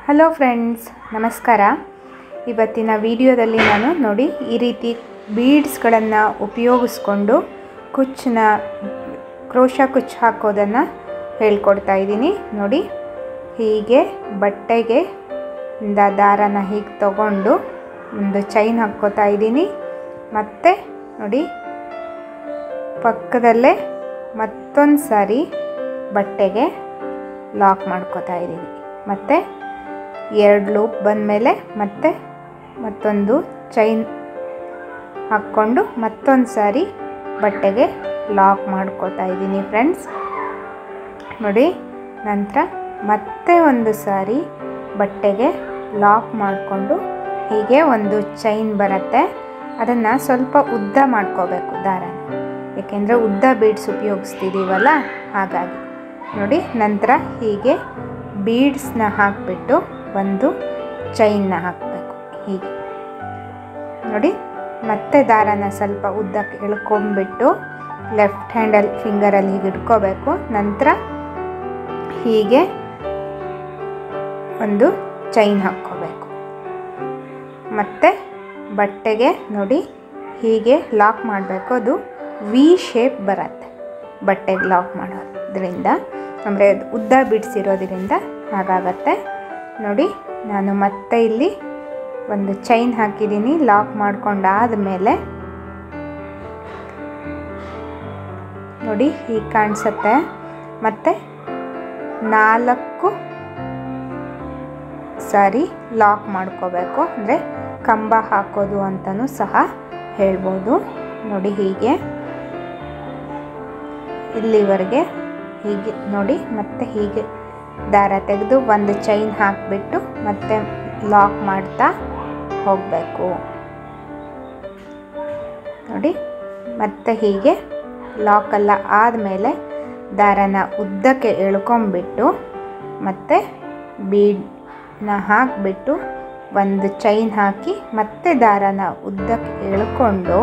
hello friends ನಮಸ್ಕಾರ ಇವತ್ತಿನ ವಿಡಿಯೋದಲ್ಲಿ ನಾನು ನೋಡಿ ಈ ರೀತಿ ಬೀಡ್ಸ್ಗಳನ್ನು ಉಪಯೋಗಿಸ್ಕೊಂಡು ಕುಚ್ಚನ್ನ ಕ್ರೋಶ ಕುಚ್ಚು ಹಾಕೋದನ್ನು ಹೇಳ್ಕೊಡ್ತಾ ಇದ್ದೀನಿ ನೋಡಿ ಹೀಗೆ ಬಟ್ಟೆಗೆ ಇಂದ ದಾರನ ಹೀಗೆ ತಗೊಂಡು ಒಂದು ಚೈನ್ ಹಾಕ್ಕೋತಾ ಇದ್ದೀನಿ ಮತ್ತು ನೋಡಿ ಪಕ್ಕದಲ್ಲೇ ಮತ್ತೊಂದು ಸಾರಿ ಬಟ್ಟೆಗೆ ಲಾಕ್ ಮಾಡ್ಕೋತಾ ಇದ್ದೀನಿ ಮತ್ತು ಎರಡು ಲೂಪ್ ಬಂದಮೇಲೆ ಮತ್ತೆ ಮತ್ತೊಂದು ಚೈನ್ ಹಾಕ್ಕೊಂಡು ಮತ್ತೊಂದು ಸಾರಿ ಬಟ್ಟೆಗೆ ಲಾಕ್ ಮಾಡ್ಕೋತಾ ಇದ್ದೀನಿ ಫ್ರೆಂಡ್ಸ್ ನೋಡಿ ನಂತರ ಮತ್ತೆ ಒಂದು ಸಾರಿ ಬಟ್ಟೆಗೆ ಲಾಕ್ ಮಾಡಿಕೊಂಡು ಹೀಗೆ ಒಂದು ಚೈನ್ ಬರುತ್ತೆ ಅದನ್ನು ಸ್ವಲ್ಪ ಉದ್ದ ಮಾಡ್ಕೋಬೇಕು ದಾರನ ಏಕೆಂದರೆ ಉದ್ದ ಬೀಡ್ಸ್ ಉಪಯೋಗಿಸ್ತಿದ್ದೀವಲ್ಲ ಹಾಗಾಗಿ ನೋಡಿ ನಂತರ ಹೀಗೆ ಬೀಡ್ಸ್ನ ಹಾಕಿಬಿಟ್ಟು ಒಂದು ಚೈನ್ನ ಹಾಕಬೇಕು ಹೀಗೆ ನೋಡಿ ಮತ್ತೆ ದಾರನ ಸ್ವಲ್ಪ ಉದ್ದಕ್ಕೆ ಎಳ್ಕೊಂಬಿಟ್ಟು ಲೆಫ್ಟ್ ಹ್ಯಾಂಡಲ್ಲಿ ಫಿಂಗರಲ್ಲಿ ಹೀಗೆ ಇಟ್ಕೋಬೇಕು ನಂತರ ಹೀಗೆ ಒಂದು ಚೈನ್ ಹಾಕ್ಕೋಬೇಕು ಮತ್ತು ಬಟ್ಟೆಗೆ ನೋಡಿ ಹೀಗೆ ಲಾಕ್ ಮಾಡಬೇಕು ಅದು ವಿ ಶೇಪ್ ಬರುತ್ತೆ ಬಟ್ಟೆಗೆ ಲಾಕ್ ಮಾಡೋದ್ರಿಂದ ಅಂದರೆ ಉದ್ದ ಬಿಡಿಸಿರೋದ್ರಿಂದ ಹಾಗಾಗತ್ತೆ ನೋಡಿ ನಾನು ಮತ್ತೆ ಇಲ್ಲಿ ಒಂದು ಚೈನ್ ಹಾಕಿದ್ದೀನಿ ಲಾಕ್ ಮಾಡ್ಕೊಂಡಾದ ಮೇಲೆ ನೋಡಿ ಹೀಗೆ ಕಾಣಿಸುತ್ತೆ ಮತ್ತು ನಾಲ್ಕು ಸಾರಿ ಲಾಕ್ ಮಾಡ್ಕೋಬೇಕು ಅಂದರೆ ಕಂಬ ಹಾಕೋದು ಅಂತಲೂ ಸಹ ಹೇಳ್ಬೋದು ನೋಡಿ ಹೀಗೆ ಇಲ್ಲಿವರೆಗೆ ಹೀಗೆ ನೋಡಿ ಮತ್ತೆ ಹೀಗೆ ದಾರ ತೆಗೆದು ಒಂದು ಚೈನ್ ಹಾಕಿಬಿಟ್ಟು ಮತ್ತೆ ಲಾಕ್ ಮಾಡ್ತಾ ಹೋಗಬೇಕು ನೋಡಿ ಮತ್ತೆ ಹೀಗೆ ಲಾಕೆಲ್ಲ ಆದಮೇಲೆ ದಾರನ ಉದ್ದಕ್ಕೆ ಎಳ್ಕೊಂಬಿಟ್ಟು ಮತ್ತೆ ಬೀಡ್ನ ಹಾಕಿಬಿಟ್ಟು ಒಂದು ಚೈನ್ ಹಾಕಿ ಮತ್ತೆ ದಾರನ ಉದ್ದಕ್ಕೆ ಎಳ್ಕೊಂಡು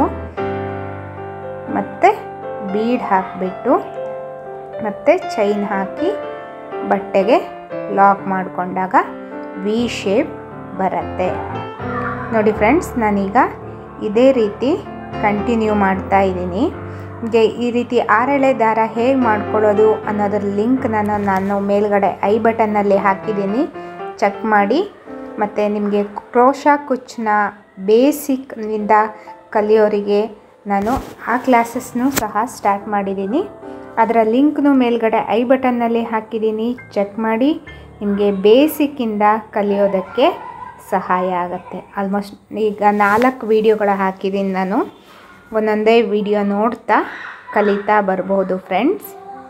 ಮತ್ತೆ ಬೀಡ್ ಹಾಕಿಬಿಟ್ಟು ಮತ್ತು ಚೈನ್ ಹಾಕಿ ಬಟ್ಟೆಗೆ ಲಾಕ್ ಮಾಡಿಕೊಂಡಾಗ ವಿ ಶೇಪ್ ಬರುತ್ತೆ ನೋಡಿ ಫ್ರೆಂಡ್ಸ್ ನಾನೀಗ ಇದೇ ರೀತಿ ಕಂಟಿನ್ಯೂ ಮಾಡ್ತಾ ಇದ್ದೀನಿ ಹೀಗೆ ಈ ರೀತಿ ಆರೆಳೆ ದಾರ ಹೇಗೆ ಮಾಡ್ಕೊಳ್ಳೋದು ಅನ್ನೋದ್ರ ಲಿಂಕ್ ನಾನು ನಾನು ಮೇಲ್ಗಡೆ ಐ ಬಟನ್ನಲ್ಲಿ ಹಾಕಿದ್ದೀನಿ ಚೆಕ್ ಮಾಡಿ ಮತ್ತು ನಿಮಗೆ ಕ್ರೋಶ ಕುಚ್ಚನ್ನ ಬೇಸಿಕ್ನಿಂದ ಕಲಿಯೋರಿಗೆ ನಾನು ಆ ಕ್ಲಾಸಸ್ನೂ ಸಹ ಸ್ಟಾರ್ಟ್ ಮಾಡಿದ್ದೀನಿ ಅದರ ಲಿಂಕ್ನು ಮೇಲ್ಗಡೆ ಐ ಬಟನ್ನಲ್ಲಿ ಹಾಕಿದ್ದೀನಿ ಚೆಕ್ ಮಾಡಿ ನಿಮಗೆ ಬೇಸಿಕ್ಕಿಂದ ಕಲಿಯೋದಕ್ಕೆ ಸಹಾಯ ಆಗುತ್ತೆ ಆಲ್ಮೋಸ್ಟ್ ಈಗ ನಾಲ್ಕು ವೀಡಿಯೋಗಳ ಹಾಕಿದ್ದೀನಿ ನಾನು ಒಂದೊಂದೇ ವಿಡಿಯೋ ನೋಡ್ತಾ ಕಲಿತಾ ಬರ್ಬೋದು ಫ್ರೆಂಡ್ಸ್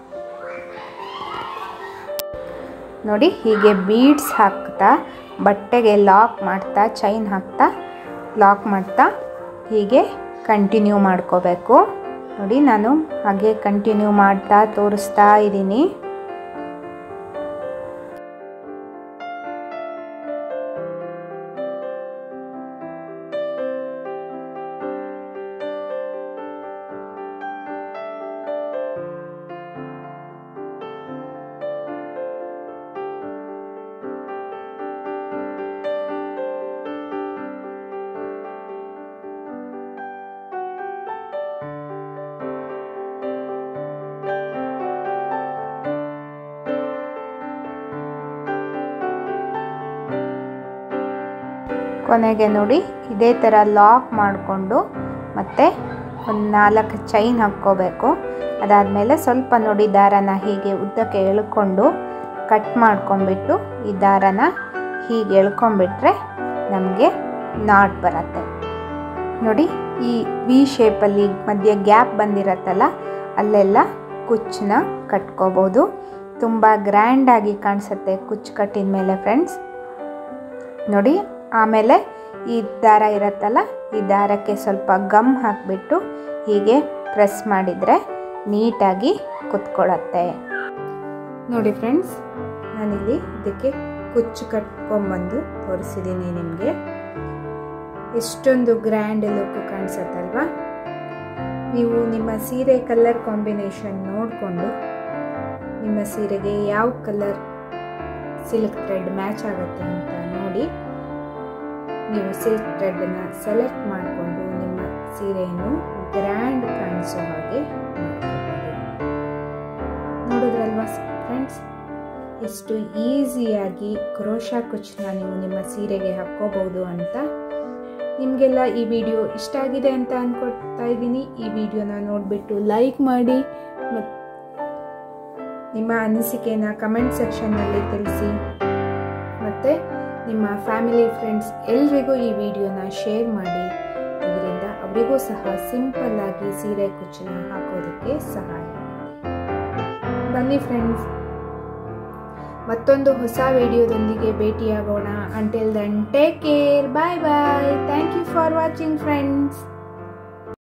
ನೋಡಿ ಹೀಗೆ ಬೀಡ್ಸ್ ಹಾಕ್ತಾ ಬಟ್ಟೆಗೆ ಲಾಕ್ ಮಾಡ್ತಾ ಚೈನ್ ಹಾಕ್ತಾ ಲಾಕ್ ಮಾಡ್ತಾ ಹೀಗೆ ಕಂಟಿನ್ಯೂ ಮಾಡ್ಕೋಬೇಕು ನೋಡಿ ನಾನು ಹಾಗೆ ಕಂಟಿನ್ಯೂ ಮಾಡ್ತಾ ತೋರಿಸ್ತಾ ಇದ್ದೀನಿ ಕೊನೆಗೆ ನೋಡಿ ಇದೇ ಥರ ಲಾಕ್ ಮಾಡಿಕೊಂಡು ಮತ್ತು ಒಂದು ನಾಲ್ಕು ಚೈನ್ ಹಾಕ್ಕೋಬೇಕು ಅದಾದಮೇಲೆ ಸ್ವಲ್ಪ ನೋಡಿ ದಾರನ ಹೀಗೆ ಉದ್ದಕ್ಕೆ ಎಳ್ಕೊಂಡು ಕಟ್ ಮಾಡ್ಕೊಂಬಿಟ್ಟು ಈ ದಾರನ ಹೀಗೆ ಎಳ್ಕೊಂಬಿಟ್ರೆ ನಮಗೆ ನಾಟ್ ಬರುತ್ತೆ ನೋಡಿ ಈ ವಿ ಶೇಪಲ್ಲಿ ಮಧ್ಯೆ ಗ್ಯಾಪ್ ಬಂದಿರತ್ತಲ್ಲ ಅಲ್ಲೆಲ್ಲ ಕುಚ್ಚನ್ನ ಕಟ್ಕೋಬೋದು ತುಂಬ ಗ್ರ್ಯಾಂಡಾಗಿ ಕಾಣಿಸುತ್ತೆ ಕುಚ್ಚು ಕಟ್ಟಿದ ಮೇಲೆ ಫ್ರೆಂಡ್ಸ್ ನೋಡಿ ಆಮೇಲೆ ಈ ದಾರ ಇರುತ್ತಲ್ಲ ಈ ದಾರಕ್ಕೆ ಸ್ವಲ್ಪ ಗಮ್ ಹಾಕಿಬಿಟ್ಟು ಹೀಗೆ ಪ್ರೆಸ್ ಮಾಡಿದರೆ ನೀಟಾಗಿ ಕುತ್ಕೊಳ್ಳುತ್ತೆ ನೋಡಿ ಫ್ರೆಂಡ್ಸ್ ನಾನಿಲ್ಲಿ ಇದಕ್ಕೆ ಕುಚ್ಚು ಕಟ್ಕೊಂಬಂದು ತೋರಿಸಿದ್ದೀನಿ ನಿಮಗೆ ಎಷ್ಟೊಂದು ಗ್ರ್ಯಾಂಡ್ ಲುಕ್ ಕಾಣಿಸುತ್ತಲ್ವಾ ನೀವು ನಿಮ್ಮ ಸೀರೆ ಕಲರ್ ಕಾಂಬಿನೇಷನ್ ನೋಡಿಕೊಂಡು ನಿಮ್ಮ ಸೀರೆಗೆ ಯಾವ ಕಲರ್ ಸಿಲ್ಕ್ ಥ್ರೆಡ್ ಮ್ಯಾಚ್ ಆಗುತ್ತೆ ಅಂತ ನೋಡಿ ನೀವು ಸಿಲ್ಕ್ ಥ್ರೆಡನ್ನು ಸೆಲೆಕ್ಟ್ ಮಾಡಿಕೊಂಡು ನಿಮ್ಮ ಸೀರೆಯನ್ನು ಗ್ರ್ಯಾಂಡ್ ಕಾಣಿಸೋ ಹಾಗೆ ಮಾಡ್ಕೋಬೋದು ನೋಡಿದ್ರಲ್ವಾ ಫ್ರೆಂಡ್ಸ್ ಎಷ್ಟು ಈಸಿಯಾಗಿ ಕ್ರೋಶಾ ಕುಚ್ಚನ್ನ ನೀವು ನಿಮ್ಮ ಸೀರೆಗೆ ಹಾಕ್ಕೋಬಹುದು ಅಂತ ನಿಮಗೆಲ್ಲ ಈ ವಿಡಿಯೋ ಇಷ್ಟ ಆಗಿದೆ ಅಂತ ಅಂದ್ಕೊಳ್ತಾ ಇದ್ದೀನಿ ಈ ವಿಡಿಯೋನ ನೋಡಿಬಿಟ್ಟು ಲೈಕ್ ಮಾಡಿ ಮತ್ತು ನಿಮ್ಮ ಅನಿಸಿಕೆನ ಕಮೆಂಟ್ ಸೆಕ್ಷನ್ನಲ್ಲಿ ತಿಳಿಸಿ ಮತ್ತು ನಿಮ್ಮ ಫ್ಯಾಮಿಲಿ ಫ್ರೆಂಡ್ಸ್ ಎಲ್ರಿಗೂ ಈ ವಿಡಿಯೋನ ಶೇರ್ ಮಾಡಿ ಇದರಿಂದ ಅವರಿಗೂ ಸಹ ಸಿಂಪಲ್ ಆಗಿ ಸೀರೆ ಕುಚ್ಚನ್ನ ಹಾಕೋದಕ್ಕೆ ಸಹಾಯ ಬನ್ನಿ ಫ್ರೆಂಡ್ಸ್ ಮತ್ತೊಂದು ಹೊಸ ವಿಡಿಯೋದೊಂದಿಗೆ ಭೇಟಿಯಾಗೋಣ until then take care bye bye thank you for watching friends